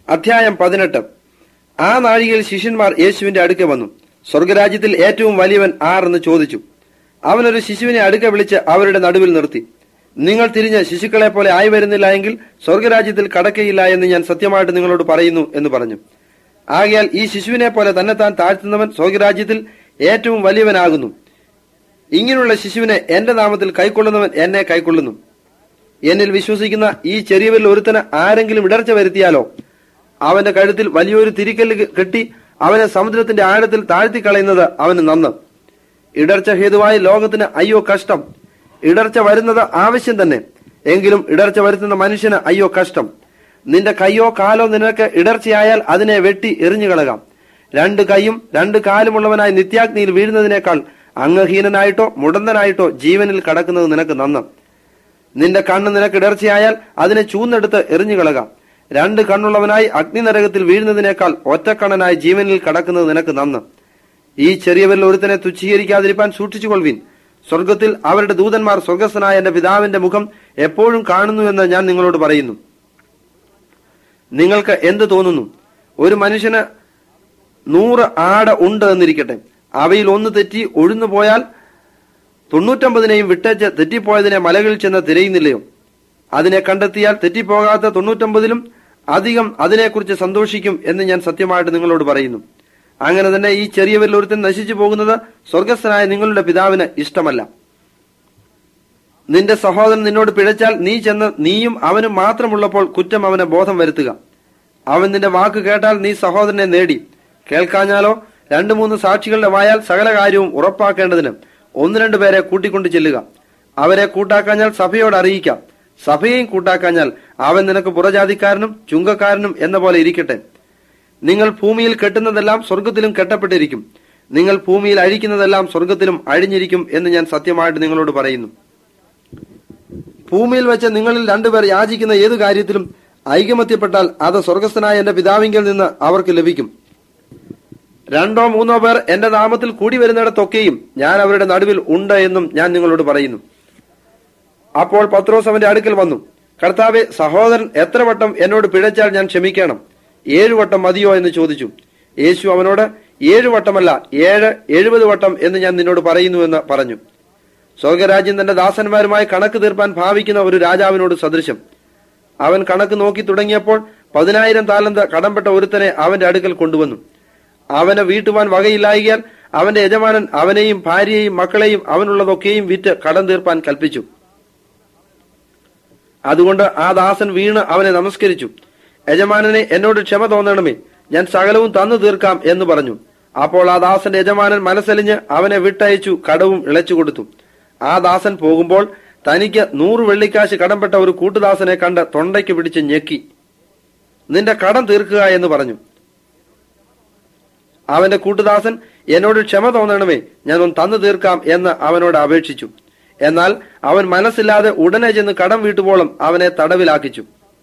അധ്യായം പതിനെട്ട് ആ നാഴികയിൽ ശിഷ്യന്മാർ യേശുവിന്റെ അടുക്ക വന്നു സ്വർഗരാജ്യത്തിൽ ഏറ്റവും വലിയവൻ ആർ എന്ന് ചോദിച്ചു അവനൊരു ശിശുവിനെ അടുക്ക വിളിച്ച് അവരുടെ നടുവിൽ നിർത്തി നിങ്ങൾ തിരിഞ്ഞ് ശിശുക്കളെ പോലെ ആയി വരുന്നില്ല എങ്കിൽ സ്വർഗരാജ്യത്തിൽ കടക്കയില്ല എന്ന് ഞാൻ സത്യമായിട്ട് നിങ്ങളോട് പറയുന്നു എന്ന് പറഞ്ഞു ആകയാൽ ഈ ശിശുവിനെ പോലെ തന്നെത്താൻ താഴ്ത്തുന്നവൻ സ്വർഗരാജ്യത്തിൽ ഏറ്റവും വലിയവനാകുന്നു ഇങ്ങനെയുള്ള ശിശുവിനെ എന്റെ നാമത്തിൽ കൈക്കൊള്ളുന്നവൻ എന്നെ കൈക്കൊള്ളുന്നു എന്നിൽ വിശ്വസിക്കുന്ന ഈ ചെറിയവരിൽ ഒരുത്തന് ആരെങ്കിലും ഇടർച്ച വരുത്തിയാലോ അവന്റെ കഴുത്തിൽ വലിയൊരു തിരിക്കല്ല് കെട്ടി അവനെ സമുദ്രത്തിന്റെ ആഴത്തിൽ താഴ്ത്തി കളയുന്നത് അവന് നന്ന് ഇടർച്ച ഹേതുവായി ലോകത്തിന് അയ്യോ കഷ്ടം ഇടർച്ച വരുന്നത് ആവശ്യം തന്നെ എങ്കിലും ഇടർച്ച വരുത്തുന്ന മനുഷ്യന് അയ്യോ കഷ്ടം നിന്റെ കയ്യോ കാലോ നിനക്ക് ഇടർച്ചയായാൽ അതിനെ വെട്ടി എറിഞ്ഞു കളകാം രണ്ട് കൈയും രണ്ട് കാലുമുള്ളവനായി നിത്യാഗ്നിയിൽ വീഴുന്നതിനേക്കാൾ അംഗഹീനനായിട്ടോ മുടന്തനായിട്ടോ ജീവനിൽ കടക്കുന്നത് നിനക്ക് നന്ന് നിന്റെ കണ്ണ് നിനക്ക് ഇടർച്ചയായാൽ അതിനെ ചൂന്നെടുത്ത് എറിഞ്ഞു കളകാം രണ്ട് കണ്ണുള്ളവനായി അഗ്നിനരകത്തിൽ വീഴുന്നതിനേക്കാൾ ഒറ്റക്കണ്ണനായി ജീവനിൽ കടക്കുന്നത് നിനക്ക് നന്ന് ഈ ചെറിയവരിൽ ഒരുത്തനെ തുച്ഛീകരിക്കാതിരിപ്പാൻ സൂക്ഷിച്ചുകൊള്ളുവിൻ സ്വർഗത്തിൽ അവരുടെ ദൂതന്മാർ സ്വർഗസ്ഥനായ എന്റെ പിതാവിന്റെ മുഖം എപ്പോഴും കാണുന്നുവെന്ന് ഞാൻ നിങ്ങളോട് പറയുന്നു നിങ്ങൾക്ക് എന്ത് തോന്നുന്നു ഒരു മനുഷ്യന് നൂറ് ആട് ഉണ്ട് എന്നിരിക്കട്ടെ അവയിൽ ഒന്ന് തെറ്റി ഒഴിഞ്ഞു പോയാൽ തൊണ്ണൂറ്റമ്പതിനെയും വിട്ടേച്ച് തെറ്റിപ്പോയതിനെ മലകളിൽ ചെന്ന് തിരയുന്നില്ലയോ അതിനെ കണ്ടെത്തിയാൽ തെറ്റിപ്പോകാത്ത തൊണ്ണൂറ്റമ്പതിലും അധികം അതിനെക്കുറിച്ച് സന്തോഷിക്കും എന്ന് ഞാൻ സത്യമായിട്ട് നിങ്ങളോട് പറയുന്നു അങ്ങനെ തന്നെ ഈ ചെറിയവരിൽ ഒരുത്തൻ നശിച്ചു പോകുന്നത് സ്വർഗസ്ഥനായ നിങ്ങളുടെ പിതാവിന് ഇഷ്ടമല്ല നിന്റെ സഹോദരൻ നിന്നോട് പിഴച്ചാൽ നീ ചെന്ന് നീയും അവനും മാത്രമുള്ളപ്പോൾ കുറ്റം അവന് ബോധം വരുത്തുക അവൻ നിന്റെ വാക്ക് കേട്ടാൽ നീ സഹോദരനെ നേടി കേൾക്കാഞ്ഞാലോ രണ്ടു മൂന്ന് സാക്ഷികളുടെ വായാൽ സകല കാര്യവും ഉറപ്പാക്കേണ്ടതിന് ഒന്ന് രണ്ടു പേരെ കൂട്ടിക്കൊണ്ടു ചെല്ലുക അവരെ കൂട്ടാക്കാഞ്ഞാൽ സഭയോട് അറിയിക്കാം സഭയെയും കൂട്ടാക്കാഞ്ഞാൽ അവൻ നിനക്ക് പുറജാതിക്കാരനും ചുങ്കക്കാരനും എന്ന പോലെ ഇരിക്കട്ടെ നിങ്ങൾ ഭൂമിയിൽ കെട്ടുന്നതെല്ലാം സ്വർഗത്തിലും കെട്ടപ്പെട്ടിരിക്കും നിങ്ങൾ ഭൂമിയിൽ അഴിക്കുന്നതെല്ലാം സ്വർഗത്തിലും അഴിഞ്ഞിരിക്കും എന്ന് ഞാൻ സത്യമായിട്ട് നിങ്ങളോട് പറയുന്നു ഭൂമിയിൽ വെച്ച് നിങ്ങളിൽ രണ്ടുപേർ യാചിക്കുന്ന ഏത് കാര്യത്തിലും ഐകമത്യപ്പെട്ടാൽ അത് സ്വർഗസ്ഥനായ എന്റെ പിതാവിങ്കിൽ നിന്ന് അവർക്ക് ലഭിക്കും രണ്ടോ മൂന്നോ പേർ എന്റെ നാമത്തിൽ കൂടി വരുന്നിടത്തൊക്കെയും ഞാൻ അവരുടെ നടുവിൽ ഉണ്ട് എന്നും ഞാൻ നിങ്ങളോട് പറയുന്നു അപ്പോൾ പത്രോസ് അവന്റെ അടുക്കൽ വന്നു കർത്താവെ സഹോദരൻ എത്ര വട്ടം എന്നോട് പിഴച്ചാൽ ഞാൻ ക്ഷമിക്കണം ഏഴു വട്ടം മതിയോ എന്ന് ചോദിച്ചു യേശു അവനോട് ഏഴു വട്ടമല്ല ഏഴ് എഴുപത് വട്ടം എന്ന് ഞാൻ നിന്നോട് പറയുന്നു എന്ന് പറഞ്ഞു സ്വർഗരാജ്യം തന്റെ ദാസന്മാരുമായി കണക്ക് തീർപ്പാൻ ഭാവിക്കുന്ന ഒരു രാജാവിനോട് സദൃശം അവൻ കണക്ക് നോക്കി തുടങ്ങിയപ്പോൾ പതിനായിരം താലന്ത് കടംപെട്ട ഒരുത്തനെ അവന്റെ അടുക്കൽ കൊണ്ടുവന്നു അവനെ വീട്ടുവാൻ വകയില്ലായികയാൽ അവന്റെ യജമാനൻ അവനെയും ഭാര്യയെയും മക്കളെയും അവനുള്ളതൊക്കെയും വിറ്റ് കടം തീർപ്പാൻ കൽപ്പിച്ചു അതുകൊണ്ട് ആ ദാസൻ വീണ് അവനെ നമസ്കരിച്ചു യജമാനനെ എന്നോട് ക്ഷമ തോന്നണമേ ഞാൻ സകലവും തന്നു തീർക്കാം എന്ന് പറഞ്ഞു അപ്പോൾ ആ ദാസന്റെ യജമാനൻ മനസ്സലിഞ്ഞ് അവനെ വിട്ടയച്ചു കടവും ഇളച്ചു കൊടുത്തു ആ ദാസൻ പോകുമ്പോൾ തനിക്ക് നൂറ് വെള്ളിക്കാശ് കടംപെട്ട ഒരു കൂട്ടുദാസനെ കണ്ട് തൊണ്ടയ്ക്ക് പിടിച്ച് ഞെക്കി നിന്റെ കടം തീർക്കുക എന്ന് പറഞ്ഞു അവന്റെ കൂട്ടുദാസൻ എന്നോട് ക്ഷമ തോന്നണമേ ഞാൻ ഒന്ന് തന്നു തീർക്കാം എന്ന് അവനോട് അപേക്ഷിച്ചു എന്നാൽ അവൻ മനസ്സില്ലാതെ ഉടനെ ചെന്ന് കടം വീട്ടുപോളം അവനെ തടവിലാക്കിച്ചു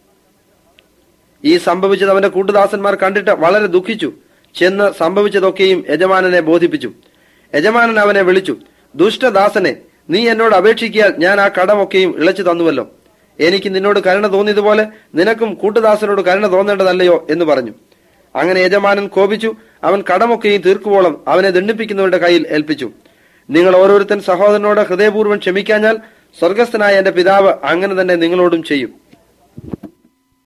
ഈ സംഭവിച്ചത് അവന്റെ കൂട്ടുദാസന്മാർ കണ്ടിട്ട് വളരെ ദുഃഖിച്ചു ചെന്ന് സംഭവിച്ചതൊക്കെയും യജമാനനെ ബോധിപ്പിച്ചു യജമാനൻ അവനെ വിളിച്ചു ദുഷ്ടദാസനെ നീ എന്നോട് അപേക്ഷിക്കിയാൽ ഞാൻ ആ കടമൊക്കെയും ഇളച്ചു തന്നുവല്ലോ എനിക്ക് നിന്നോട് കരുണ തോന്നിയതുപോലെ നിനക്കും കൂട്ടുദാസനോട് കരുണ തോന്നേണ്ടതല്ലയോ എന്ന് പറഞ്ഞു അങ്ങനെ യജമാനൻ കോപിച്ചു അവൻ കടമൊക്കെയും തീർക്കുവോളം അവനെ ദണ്ഡിപ്പിക്കുന്നവരുടെ കയ്യിൽ ഏൽപ്പിച്ചു നിങ്ങൾ ഓരോരുത്തൻ സഹോദരനോട് ഹൃദയപൂർവ്വം ക്ഷമിക്കാഞ്ഞാൽ സ്വർഗസ്ഥനായ എന്റെ പിതാവ് അങ്ങനെ തന്നെ നിങ്ങളോടും ചെയ്യും